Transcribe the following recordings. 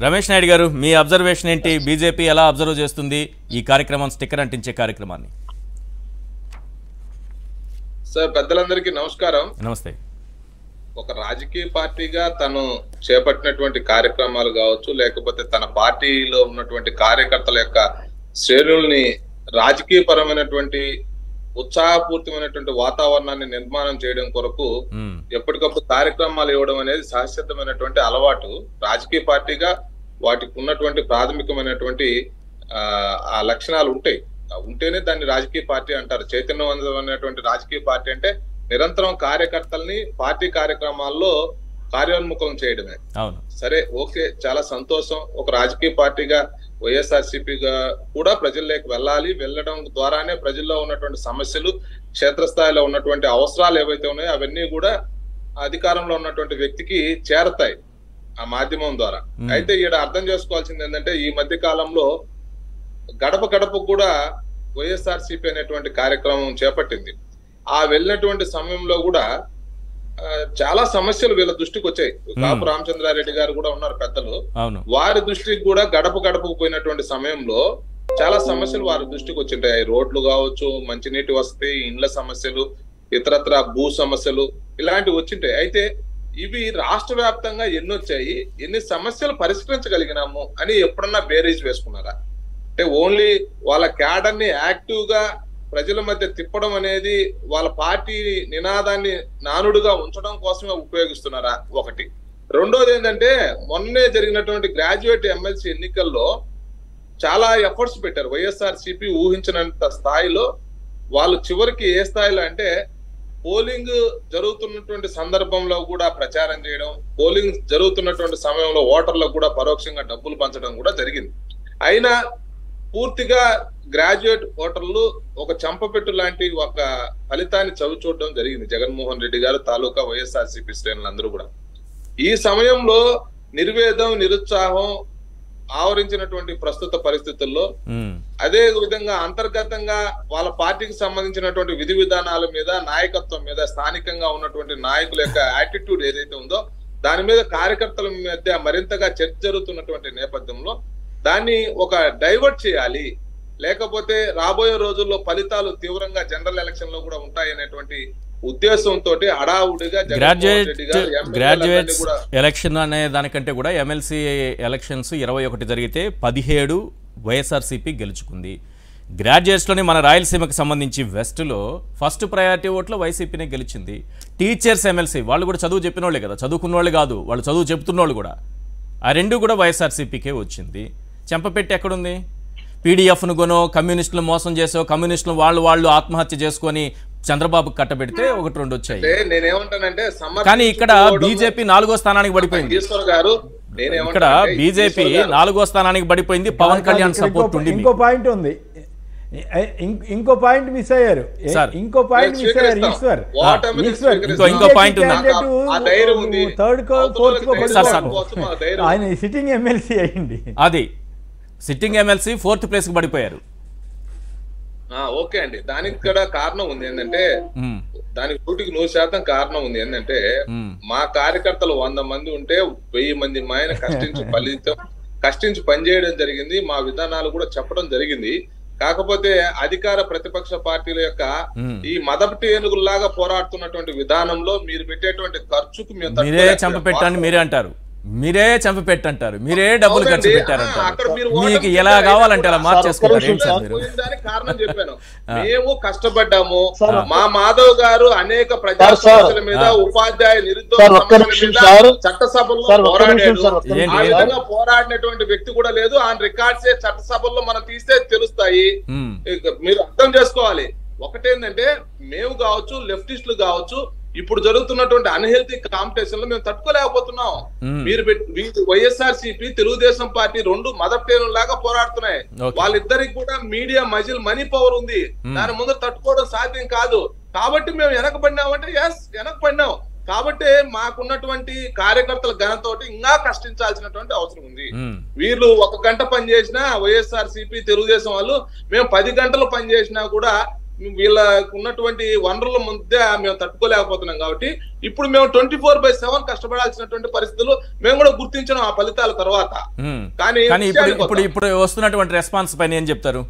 రమేష్ నాయుడు గారు మీ అబ్జర్వేషన్ ఏంటి బీజేపీ ఎలా అబ్జర్వ్ చేస్తుంది ఈ కార్యక్రమం స్టిక్కర్ అంటించే కార్యక్రమాన్ని సార్ పెద్దలందరికీ నమస్కారం నమస్తే ఒక రాజకీయ పార్టీగా తను చేపట్టినటువంటి కార్యక్రమాలు కావచ్చు లేకపోతే తన పార్టీలో ఉన్నటువంటి కార్యకర్తల యొక్క శ్రేణుల్ని రాజకీయ పరమైనటువంటి ఉత్సాహపూరితమైనటువంటి వాతావరణాన్ని నిర్మాణం చేయడం కొరకు ఉమ్, ఎప్పటికప్పుడు కార్యక్రమాలు ఇవ్వడం అనేది సహసిద్ధమైనటువంటి అలవాటు రాజకీయ పార్టీగా వాటికి ఉన్నటువంటి ప్రాథమికమైనటువంటి ఆ, ఆ లక్షణాలు ఉంటాయి ఆ ఉంటేనే దాన్ని రాజకీయ పార్టీ అంటారు చైతన్యవంతమైనటువంటి రాజకీయ పార్టీ అంటే నిరంతరం కార్యకర్తల్ని పార్టీ కార్యక్రమాల్లో కార్యోన్ముఖం చేయడమే అవును సరే ఓకే చాలా సంతోషం ఒక రాజకీయ పార్టీగా వైఎస్ఆర్సీపీగా కూడా ప్రజల్లోకి వెళ్ళాలి వెళ్ళడం ద్వారానే ప్రజల్లో ఉన్నటువంటి సమస్యలు క్షేత్రస్థాయిలో ఉన్నటువంటి అవసరాలు ఏవైతే ఉన్నాయో అవన్నీ కూడా అధికారంలో ఉన్నటువంటి వ్యక్తికి చేరతాయి ఆ మాధ్యమం ద్వారా మ్మ్. అయితే ఈడ అర్థం చేసుకోవాల్సింది ఏంటంటే ఈ మధ్య కాలంలో గడప గడప కూడా వైఎస్ఆర్సీపీ అనేటువంటి కార్యక్రమం చేపట్టింది ఆ వెళ్ళినటువంటి సమయంలో కూడా ఆ, చాలా సమస్యలు వీళ్ళ దృష్టికి వచ్చాయి కాపు రామచంద్రారెడ్డి గారు కూడా ఉన్నారు పెద్దలు అవును వారి దృష్టికి కూడా గడప గడపకు పోయినటువంటి సమయంలో చాలా సమస్యలు వారి దృష్టికి వచ్చింటాయి రోడ్లు కావచ్చు మంచినీటి వసతి ఇండ్ల సమస్యలు ఇతరత్ర భూ సమస్యలు ఇలాంటివి వచ్చింటాయి అయితే ఇవి రాష్ట్ర వ్యాప్తంగా ఎన్ని వచ్చాయి ఎన్ని సమస్యలు పరిష్కరించగలిగినాము అని ఎప్పుడన్నా బేరీజ్ వేసుకున్నారా అంటే ఓన్లీ వాళ్ళ క్యాడర్ ని యాక్టివ్ గా ప్రజల మధ్య తిప్పడం అనేది వాళ్ళ పార్టీ నినాదాన్ని నానుడుగా ఉంచడం కోసమే ఉపయోగిస్తున్నారా ఒకటి రెండోది ఏంటంటే మొన్నే జరిగినటువంటి గ్రాడ్యుయేట్ ఎమ్మెల్సీ ఎన్నికల్లో చాలా ఎఫర్ట్స్ పెట్టారు వైఎస్ఆర్ సిపి ఊహించినంత స్థాయిలో వాళ్ళు చివరికి ఏ స్థాయిలో అంటే పోలింగ్ జరుగుతున్నటువంటి సందర్భంలో కూడా ప్రచారం చేయడం పోలింగ్ జరుగుతున్నటువంటి సమయంలో ఓటర్లకు కూడా పరోక్షంగా డబ్బులు పంచడం కూడా జరిగింది అయినా పూర్తిగా గ్రాడ్యుయేట్ ఓటర్లు ఒక చంపపెట్టు లాంటి ఒక ఫలితాన్ని చవి చూడడం జరిగింది జగన్మోహన్ రెడ్డి గారు తాలూకా వైఎస్ఆర్సీపీ శ్రేణులందరూ కూడా ఈ సమయంలో నిర్వేదం నిరుత్సాహం ఆవరించినటువంటి ప్రస్తుత పరిస్థితుల్లో ఉమ్, అదే విధంగా అంతర్గతంగా వాళ్ళ పార్టీకి సంబంధించినటువంటి విధి విధానాల మీద నాయకత్వం మీద స్థానికంగా ఉన్నటువంటి నాయకుల యొక్క యాటిట్యూడ్ ఏదైతే ఉందో దాని మీద కార్యకర్తల మధ్య మరింతగా చర్చ జరుగుతున్నటువంటి నేపథ్యంలో దాన్ని ఒక డైవర్ట్ చేయాలి లేకపోతే రాబోయే రోజుల్లో ఫలితాలు తీవ్రంగా జనరల్ ఎలక్షన్ లో కూడా ఉంటాయనేటువంటి ఉద్దేశంతో హడావుడిగా జగన్మోహన్ గ్రాడ్యుయేట్ రెడ్డి గారు ఎమ్మెల్యేలందరినీ గ్రాడ్యుయేట్స్ కూడా ఎలక్షన్ అనే దానికంటే కూడా ఎమ్మెల్సీ ఎలక్షన్స్ ఇరవై ఒకటి జరిగితే పదిహేడు వైఎస్ఆర్సీపీ గెలుచుకుంది గ్రాడ్యుయేట్స్లోని మన రాయలసీమకు సంబంధించి వెస్ట్లో ఫస్ట్ ప్రయారిటీ ఓట్లో వైసీపీనే గెలిచింది టీచర్స్ ఎమ్మెల్సీ వాళ్ళు కూడా చదువు చెప్పిన వాళ్ళే కదా చదువుకున్న వాళ్ళు కాదు వాళ్ళు చదువు చెప్తున్న వాళ్ళు కూడా ఆ రెండు కూడా వైఎస్ఆర్సీపీకే వచ్చింది చెంపపెట్టి ఎక్కడుంది పీడిఎఫ్ను కొనో కమ్యూనిస్టులు మోసం చేసో కమ్యూనిస్టులు వాళ్ళు వాళ్ళు ఆత్మహత్య చేసుకొని చంద్రబాబు కట్టబెడితే ఒకటి రెండు వచ్చాయి అంటే నేనేమంటానంటే కానీ ఇక్కడ సమర్థించుకోవడం- బీజేపీ నాలుగో స్థానానికి పడిపోయింది ఈశ్వర్ గారు ఇక్కడ నేనేమంటానంటే బీజేపీ ఈశ్వర్ గారు- నాలుగో స్థానానికి పడిపోయింది పవన్ కళ్యాణ్ ఇక్కడ సపోర్ట్ ఇంకో- ఉండి ఇంకో పాయింట్ ఉంది ఇ- ఇం- ఇంకో పాయింట్ మిస్ అయ్యారు ఏ- సార్. ఇంకో పాయింట్ మేము మిస్ అయ్యారు స్వీకరిస్తాం. ఈశ్వర్ వాటమిని ఈశ్వర్ స్వీకరిస్తాం. ఇంకో పాయింట్ ఉంది. ఆ ధైర్యం ఉంది. థర్డ్ కో అవతల ఫోర్త్ కో వాళ్ళకి సార్, సార్. పడిపోయారు. కోసం ఆ ధైర్యం ఆయన సిట్టింగ్ ఎమ్మెల్సీ అయ్యింది అది సిట్టింగ్ ఎమ్మెల్సీ ఫోర్త్ ప్లేస్కి పడిపోయారు ఆ, ఓకే అండి దానికి కూడా కారణం ఉంది ఏంటంటే ఉమ్, దానికి నూటికి నూరు శాతం కారణం ఉంది ఏంటంటే ఉమ్, మా కార్యకర్తలు వంద మంది ఉంటే వెయ్యి మంది మాయన కష్టించి ఫలితం కష్టించి పనిచేయడం జరిగింది మా విధానాలు కూడా చెప్పడం జరిగింది కాకపోతే అధికార ప్రతిపక్ష పార్టీల యొక్క ఉమ్. ఈ మదపటి ఏనుగుల్లాగా పోరాడుతున్నటువంటి విధానంలో మీరు పెట్టేటువంటి ఖర్చుకు మేము మీరే తట్టుకోలేకపోయాం. చంప పెట్టండి మీరే అంటారు మీరే చంప పెట్టంటారు మీరే డబ్బులు ఖర్చు అవునండి. ఆ, పెట్టారంటారు అక్కడ మీరు మీకు ఓటమి ఎలా చెందారు. కావాలంటే అలా సార్, మార్చేసుకుంటారు ఒక్క ఏంటి నిమిషం సార్ మీరు పోయిందానికి కారణం చెప్పాను మేము కష్టపడ్డాము సార్. మా మాధవ్ గారు అనేక ప్రజా సార్, సార్. సమస్యల మీద ఆ. ఉపాధ్యాయ నిరుద్యోగ సార్, ఒక్క సమస్యల నిమిషం మీద సార్. చట్టసభల్లో సార్, ఒక్క నిమిషం పోరాడాడు సార్, ఒక్క ఏంటి, ఆ ఏంటి? విధంగా పోరాడినటువంటి వ్యక్తి కూడా లేదు ఆ రికార్డ్స్ చట్టసభల్లో మనం తీస్తే తెలుస్తాయి ఉమ్, ఇక మీరు అర్థం చేసుకోవాలి ఒకటేంటంటే మేము కావచ్చు లెఫ్టిస్టులు కావచ్చు ఇప్పుడు జరుగుతున్నటువంటి అన్హెల్తీ కాంపిటీషన్ లో మేము తట్టుకోలేకపోతున్నాం మ్మ్. మీరు వైఎస్ఆర్ సిపి తెలుగుదేశం పార్టీ రెండు మదపేరు లాగా పోరాడుతున్నాయి Okay. వాళ్ళిద్దరికి కూడా మీడియా మజిల్ మనీ పవర్ ఉంది దాని ముందు తట్టుకోవడం సాధ్యం కాదు కాబట్టి మేము వెనకబడినామంటే ఎస్ వెనకబడినాం కాబట్టి మాకున్నటువంటి కార్యకర్తల ఘనతోటి ఇంకా కష్టించాల్సినటువంటి అవసరం ఉంది ఉమ్, వీళ్ళు ఒక గంట పని చేసినా వైఎస్ఆర్ సిపి తెలుగుదేశం వాళ్ళు మేము పది గంటలు పని చేసినా కూడా వీళ్ళకు ఉన్నటువంటి వనరుల మధ్య మేము తట్టుకోలేకపోతున్నాం కాబట్టి ఇప్పుడు మేము ట్వంటీ ఫోర్ బై సెవెన్ కష్టపడాల్సినటువంటి పరిస్థితులు మేము కూడా గుర్తించడం ఆ ఫలితాల తర్వాత ఉమ్. కానీ కానీ ఇప్పుడు విషయానికి ఇప్పుడు వద్దాం. ఇప్పుడు వస్తున్నటువంటి రెస్పాన్స్ పైన ఏం చెప్తారు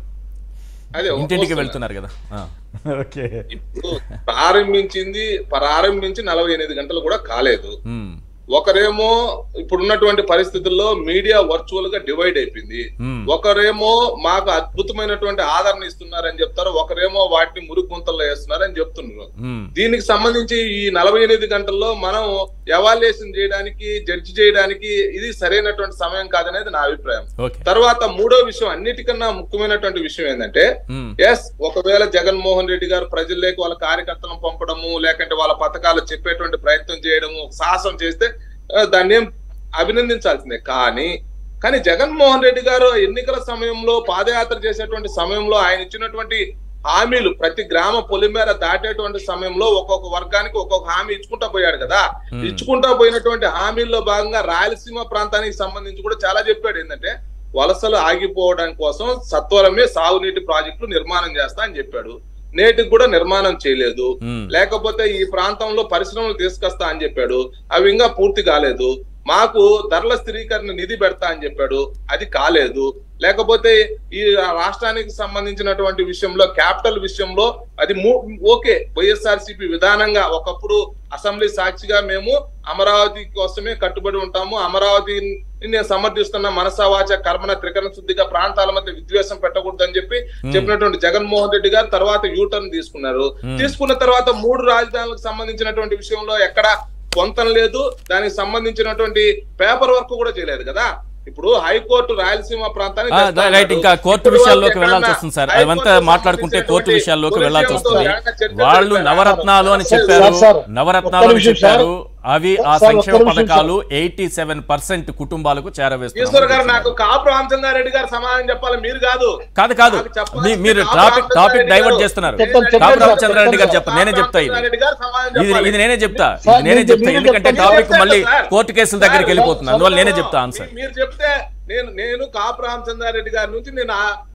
అదే ఇంటింటికి వస్తున్నా. వెళ్తున్నారు కదా ఆ. ఓకే ఇప్పుడు ప్రారంభించింది ప్రారంభించి నలభై ఎనిమిది గంటలు కూడా కాలేదు ఉమ్. ఒకరేమో ఇప్పుడున్నటువంటి పరిస్థితుల్లో మీడియా వర్చువల్ గా డివైడ్ అయిపోయింది ఉమ్. ఒకరేమో మాకు అద్భుతమైనటువంటి ఆదరణ ఇస్తున్నారని చెప్తారు ఒకరేమో వాటిని మురుగు గుంతల్లో వేస్తున్నారని చెప్తున్నారు ఉమ్. దీనికి సంబంధించి ఈ నలభై ఎనిమిది గంటల్లో మనం ఎవాల్యుయేషన్ చేయడానికి జడ్జి చేయడానికి ఇది సరైనటువంటి సమయం కాదనేది నా అభిప్రాయం ఓకే తర్వాత మూడో విషయం అన్నిటికన్నా ముఖ్యమైనటువంటి విషయం ఏంటంటే ఉమ్. ఎస్ ఒకవేళ జగన్మోహన్ రెడ్డి గారు ప్రజల్లోకి వాళ్ళ కార్యకర్తలను పంపడము లేకంటే వాళ్ళ పథకాలు చెప్పేటువంటి ప్రయత్నం చేయడము సాహసం చేస్తే ఆ, దాన్ని ఏం అభినందించాల్సిందే కానీ కానీ జగన్మోహన్ రెడ్డి గారు ఎన్నికల సమయంలో పాదయాత్ర చేసేటువంటి సమయంలో ఆయన ఇచ్చినటువంటి హామీలు ప్రతి గ్రామ పొలిమేర దాటేటువంటి సమయంలో ఒక్కొక్క వర్గానికి ఒక్కొక్క హామీ ఇచ్చుకుంటా పోయాడు కదా Hmm. ఇచ్చుకుంటా పోయినటువంటి హామీల్లో భాగంగా రాయలసీమ ప్రాంతానికి సంబంధించి కూడా చాలా చెప్పాడు ఏంటంటే వలసలు ఆగిపోవడం కోసం సత్వరమే సాగునీటి ప్రాజెక్టులు నిర్మాణం చేస్తా అని చెప్పాడు నేటికి కూడా నిర్మాణం చేయలేదు ఉమ్. లేకపోతే ఈ ప్రాంతంలో పరిశ్రమలు తీసుకొస్తా అని చెప్పాడు అవి ఇంకా పూర్తి కాలేదు మాకు ధరల స్థిరీకరణ నిధి పెడతా అని చెప్పాడు అది కాలేదు లేకపోతే ఈ రాష్ట్రానికి సంబంధించినటువంటి విషయంలో క్యాపిటల్ విషయంలో అది మూ- ఓకే వైఎస్ఆర్సీపీ విధానంగా ఒకప్పుడు అసెంబ్లీ సాక్షిగా మేము అమరావతి కోసమే కట్టుబడి ఉంటాము అమరావతిని నేను సమర్థిస్తున్న మనసావాచ కర్మన త్రికరణ శుద్ధిగా ప్రాంతాల మధ్య విద్వేషం పెట్టకూడదని చెప్పి చెప్పినటువంటి జగన్మోహన్ రెడ్డి గారు తర్వాత యూటర్న్ తీసుకున్నారు Hmm. తీసుకున్న తర్వాత మూడు రాజధానులకు సంబంధించినటువంటి విషయంలో ఎక్కడ పొంతం లేదు దానికి సంబంధించినటువంటి పేపర్ వర్క్ కూడా చేయలేదు కదా ఇప్పుడు హైకోర్టు రాయలసీమ ప్రాంతానికి ఆ, తెస్తా రైట్ అన్నాడు. ఇంకా కోర్టు ఇప్పుడు విషయాల్లోకి వరకు వెళ్ళాల్సి ఎక్కడన్నా వస్తుంది సార్ హైకోర్టు అవంతా మాట్లాడుకుంటే కోర్టు సంబంధించినటువంటి విషయాల్లోకి కొన్ని వెళ్ళాల్సి విషయంతో వస్తుంది ఏమైనా చర్చ వాళ్ళు జరిపారా? నవరత్నాలు అని సార్, చెప్పారు సార్, నవరత్నాలు ఒక్క అని నిమిషం చెప్పారు అవి ఆ సార్, సంక్షేమ ఒక్క నిమిషం పథకాలు ఎయిటీ సెవెన్ పర్సెంట్ కుటుంబాలకు ఈశ్వర్ గారు చేరవేస్తున్నారు నాకు కాపు రామచంద్రారెడ్డి గారు సమాధానం చెప్పాలి మీరు కాదు కాదు కాదు నాకు చెప్పాల్సింది మీ- మీరు కాపు టాపిక్ టాపిక్ రామచంద్రారెడ్డి డైవర్ట్ గారు. చేస్తున్నారు చెప్పండి, చెప్పండి కాపు సార్, రామచంద్రారెడ్డి గారు చెప్పండి చెప్పండి నేనే చెప్తా ఇది రామచంద్రారెడ్డి గారు సమాధానం ఇది చెప్పాలి. ఇది నేనే చెప్తా సార్, ఇది నేనే మీరు- చెప్తా మీరు ఎందుకంటే చెప్పండి. టాపిక్ మీరు మళ్ళీ చెప్తారు సార్. కోర్టు కేసుల దగ్గరికి సార్, వెళ్ళిపోతుంది అందువల్ల నేనే చెప్తా ఆన్సర్ మీరు చెప్తే నేను నేను కాపు రామచంద్రారెడ్డి గారి నుంచి నేను ఆ-